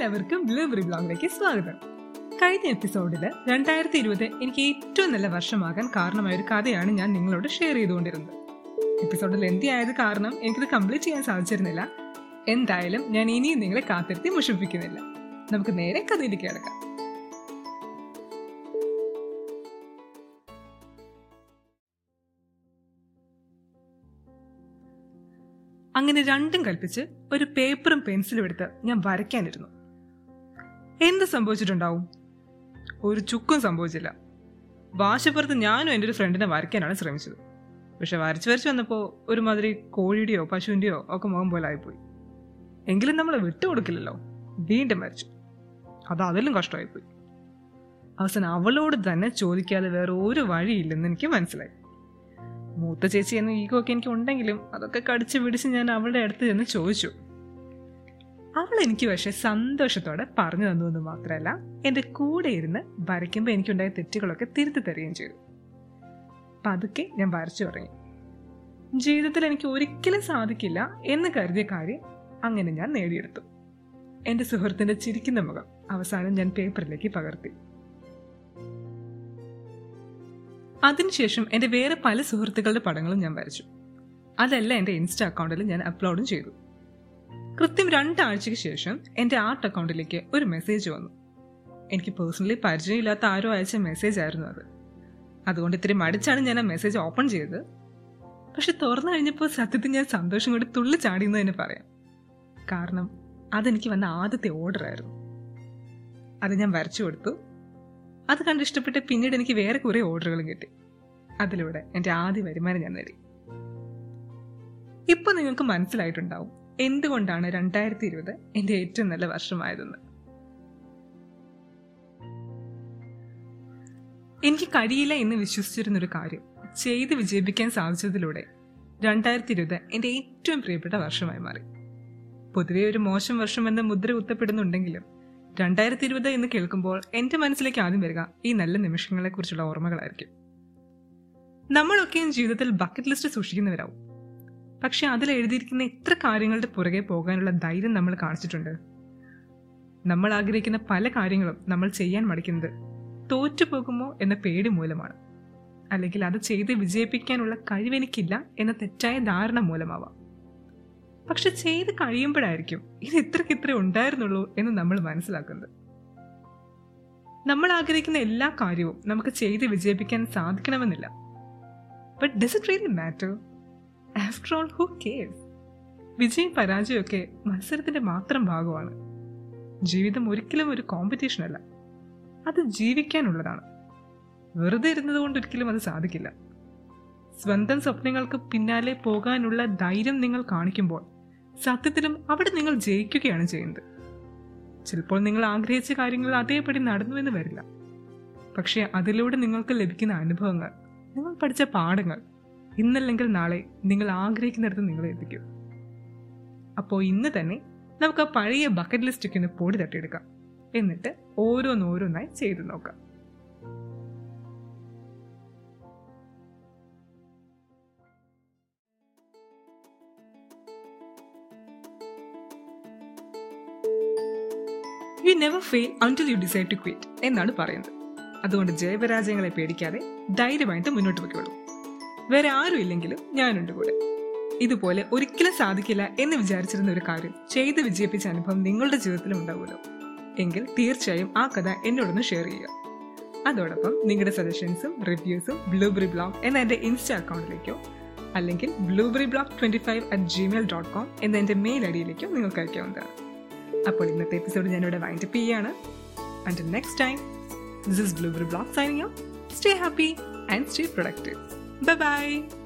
എല്ലാവർക്കും ബ്ലൂബറി ബ്ലോഗിലേക്ക് സ്വാഗതം കഴിഞ്ഞ എപ്പിസോഡിൽ രണ്ടായിരത്തി ഇരുപത് എനിക്ക് ഏറ്റവും നല്ല വർഷമാകാൻ കാരണമായ ഒരു കഥയാണ് ഞാൻ നിങ്ങളോട് ഷെയർ ചെയ്തുകൊണ്ടിരുന്നത് എപ്പിസോഡിൽ എന്തിയായത് കാരണം എനിക്കിത് കംപ്ലീറ്റ് ചെയ്യാൻ സാധിച്ചിരുന്നില്ല എന്തായാലും ഞാൻ ഇനിയും നിങ്ങളെ കാത്തിരുത്തി മുഷിപ്പിക്കുന്നില്ല നമുക്ക് നേരെ കഥയിലേക്ക് കിടക്കാം അങ്ങനെ രണ്ടും കൽപ്പിച്ച് ഒരു പേപ്പറും പെൻസിലും എടുത്ത് ഞാൻ വരയ്ക്കാനിരുന്നു എന്ത് സംഭവിച്ചിട്ടുണ്ടാവും ഒരു ചുക്കും സംഭവിച്ചില്ല വാശപ്പുറത്ത് ഞാനും എൻ്റെ ഒരു ഫ്രണ്ടിനെ വരയ്ക്കാനാണ് ശ്രമിച്ചത് പക്ഷെ വരച്ച് വരച്ച് വന്നപ്പോൾ ഒരുമാതിരി കോഴിയുടെയോ പശുവിൻ്റെയോ ഒക്കെ മുഖം പോലെ ആയിപ്പോയി എങ്കിലും നമ്മൾ വിട്ടുകൊടുക്കില്ലല്ലോ വീണ്ടും വരച്ചു അത് അതിലും കഷ്ടമായിപ്പോയി അവസാനം അവളോട് തന്നെ ചോദിക്കാതെ വേറെ ഒരു വഴിയില്ലെന്ന് എനിക്ക് മനസ്സിലായി മൂത്ത ചേച്ചി എന്ന ഈഗോ ഒക്കെ എനിക്ക് ഉണ്ടെങ്കിലും അതൊക്കെ കടിച്ചു പിടിച്ച് ഞാൻ അവളുടെ അടുത്ത് ചെന്ന് ചോദിച്ചു അവൾ എനിക്ക് പക്ഷെ സന്തോഷത്തോടെ പറഞ്ഞു തന്നു എന്ന് മാത്രമല്ല എൻ്റെ കൂടെ ഇരുന്ന് വരയ്ക്കുമ്പോൾ എനിക്കുണ്ടായ തെറ്റുകളൊക്കെ തിരുത്തി തരികയും ചെയ്തു പതുക്കെ ഞാൻ വരച്ചു തുടങ്ങി ജീവിതത്തിൽ എനിക്ക് ഒരിക്കലും സാധിക്കില്ല എന്ന് കരുതിയ കാര്യം അങ്ങനെ ഞാൻ നേടിയെടുത്തു എൻ്റെ സുഹൃത്തിൻ്റെ ചിരിക്കുന്ന മുഖം അവസാനം ഞാൻ പേപ്പറിലേക്ക് പകർത്തി അതിനുശേഷം എൻ്റെ വേറെ പല സുഹൃത്തുക്കളുടെ പടങ്ങളും ഞാൻ വരച്ചു അതെല്ലാം എൻ്റെ ഇൻസ്റ്റാ അക്കൗണ്ടിൽ ഞാൻ അപ്ലോഡും ചെയ്തു കൃത്യം രണ്ടാഴ്ചയ്ക്ക് ശേഷം എൻ്റെ ആർട്ട് അക്കൗണ്ടിലേക്ക് ഒരു മെസ്സേജ് വന്നു എനിക്ക് പേഴ്സണലി പരിചയമില്ലാത്ത ആരോ അയച്ച മെസ്സേജ് ആയിരുന്നു അത് അതുകൊണ്ട് ഇത്തിരി മടിച്ചാണ് ഞാൻ ആ മെസ്സേജ് ഓപ്പൺ ചെയ്തത് പക്ഷെ തുറന്നു കഴിഞ്ഞപ്പോൾ സത്യത്തിൽ ഞാൻ സന്തോഷം കൂടി തുള്ളി ചാടിയെന്ന് തന്നെ പറയാം കാരണം അതെനിക്ക് വന്ന ആദ്യത്തെ ഓർഡർ ആയിരുന്നു അത് ഞാൻ വരച്ചു കൊടുത്തു അത് കണ്ട് ഇഷ്ടപ്പെട്ട് പിന്നീട് എനിക്ക് വേറെ കുറെ ഓർഡറുകളും കിട്ടി അതിലൂടെ എൻ്റെ ആദ്യ വരുമാനം ഞാൻ നേടി ഇപ്പൊ നിങ്ങൾക്ക് മനസ്സിലായിട്ടുണ്ടാവും എന്തുകൊണ്ടാണ് രണ്ടായിരത്തി ഇരുപത് എൻ്റെ ഏറ്റവും നല്ല വർഷമായതെന്ന് എനിക്ക് കഴിയില്ല എന്ന് വിശ്വസിച്ചിരുന്നൊരു കാര്യം ചെയ്ത് വിജയിപ്പിക്കാൻ സാധിച്ചതിലൂടെ രണ്ടായിരത്തി ഇരുപത് എൻ്റെ ഏറ്റവും പ്രിയപ്പെട്ട വർഷമായി മാറി പൊതുവെ ഒരു മോശം വർഷം എന്ന മുദ്ര കുത്തപ്പെടുന്നുണ്ടെങ്കിലും രണ്ടായിരത്തി ഇരുപത് എന്ന് കേൾക്കുമ്പോൾ എൻ്റെ മനസ്സിലേക്ക് ആദ്യം വരിക ഈ നല്ല നിമിഷങ്ങളെക്കുറിച്ചുള്ള ഓർമ്മകളായിരിക്കും നമ്മളൊക്കെയും ജീവിതത്തിൽ ബക്കറ്റ് ലിസ്റ്റ് സൂക്ഷിക്കുന്നവരാവും പക്ഷെ അതിൽ എഴുതിയിരിക്കുന്ന എത്ര കാര്യങ്ങളുടെ പുറകെ പോകാനുള്ള ധൈര്യം നമ്മൾ കാണിച്ചിട്ടുണ്ട് നമ്മൾ ആഗ്രഹിക്കുന്ന പല കാര്യങ്ങളും നമ്മൾ ചെയ്യാൻ മടിക്കുന്നത് തോറ്റുപോകുമോ എന്ന പേടി മൂലമാണ് അല്ലെങ്കിൽ അത് ചെയ്ത് വിജയിപ്പിക്കാനുള്ള കഴിവെനിക്കില്ല എന്ന തെറ്റായ ധാരണ മൂലമാവാം പക്ഷെ ചെയ്ത് കഴിയുമ്പോഴായിരിക്കും ഇത് ഇത്രയ്ക്ക് ഇത്ര ഉണ്ടായിരുന്നുള്ളൂ എന്ന് നമ്മൾ മനസ്സിലാക്കുന്നത് നമ്മൾ ആഗ്രഹിക്കുന്ന എല്ലാ കാര്യവും നമുക്ക് ചെയ്ത് വിജയിപ്പിക്കാൻ സാധിക്കണമെന്നില്ല but does it really matter after all who cares വിജയം പരാജയമൊക്കെ മത്സരത്തിന്റെ മാത്രം ഭാഗമാണ് ജീവിതം ഒരിക്കലും ഒരു കോമ്പറ്റീഷൻ അല്ല അത് ജീവിക്കാനുള്ളതാണ് വെറുതെ ഇരുന്നത് കൊണ്ട് ഒരിക്കലും അത് സാധിക്കില്ല സ്വന്തം സ്വപ്നങ്ങൾക്ക് പിന്നാലെ പോകാനുള്ള ധൈര്യം നിങ്ങൾ കാണിക്കുമ്പോൾ സത്യത്തിലും അവിടെ നിങ്ങൾ ജയിക്കുകയാണ് ചെയ്യുന്നത് ചിലപ്പോൾ നിങ്ങൾ ആഗ്രഹിച്ച കാര്യങ്ങൾ അതേപടി നടന്നുവെന്ന് വരില്ല പക്ഷേ അതിലൂടെ നിങ്ങൾക്ക് ലഭിക്കുന്ന അനുഭവങ്ങൾ നിങ്ങൾ പഠിച്ച പാഠങ്ങൾ ഇന്നല്ലെങ്കിൽ നാളെ നിങ്ങൾ ആഗ്രഹിക്കുന്നിടത്ത് നിങ്ങളെ എത്തിക്കും അപ്പോൾ ഇന്ന് തന്നെ നമുക്ക് ആ പഴയ ബക്കറ്റ് ലിസ്റ്റൊക്കെ ഒന്ന് പൊടി തട്ടിയെടുക്കാം എന്നിട്ട് ഓരോന്നോരോന്നായി ചെയ്തു നോക്കാം you never fail until you decide to quit എന്നാണ് പറയുന്നത് അതുകൊണ്ട് ജയപരാജയങ്ങളെ പേടിക്കാതെ ധൈര്യമായിട്ട് മുന്നോട്ട് പോയിക്കോളൂ വേറെ ആരും ഇല്ലെങ്കിലും ഞാനുണ്ട് കൂടെ ഇതുപോലെ ഒരിക്കലും സാധിക്കില്ല എന്ന് വിചാരിച്ചിരുന്ന ഒരു കാര്യം ചെയ്ത് വിജയിപ്പിച്ച അനുഭവം നിങ്ങളുടെ ജീവിതത്തിലും ഉണ്ടാവുമല്ലോ എങ്കിൽ തീർച്ചയായും ആ കഥ എന്നോടൊന്ന് ഷെയർ ചെയ്യുക അതോടൊപ്പം നിങ്ങളുടെ സജഷൻസും റിവ്യൂസും ബ്ലൂബറി ബ്ലോഗ് എന്ന എൻ്റെ ഇൻസ്റ്റാ അക്കൗണ്ടിലേക്കോ അല്ലെങ്കിൽ blueberry blog twenty five at gmail dot com എന്ന എൻ്റെ മെയിൽ ഐ ഡിയിലേക്കോ നിങ്ങൾക്ക് അയക്കാവുന്നതാണ് അപ്പോൾ ഇന്നത്തെ എപ്പിസോഡ് ഞാനിവിടെ വൈൻഡപ്പ് ചെയ്യാണ് and next time this is blueberry blog signing stay happy and stay productive bye by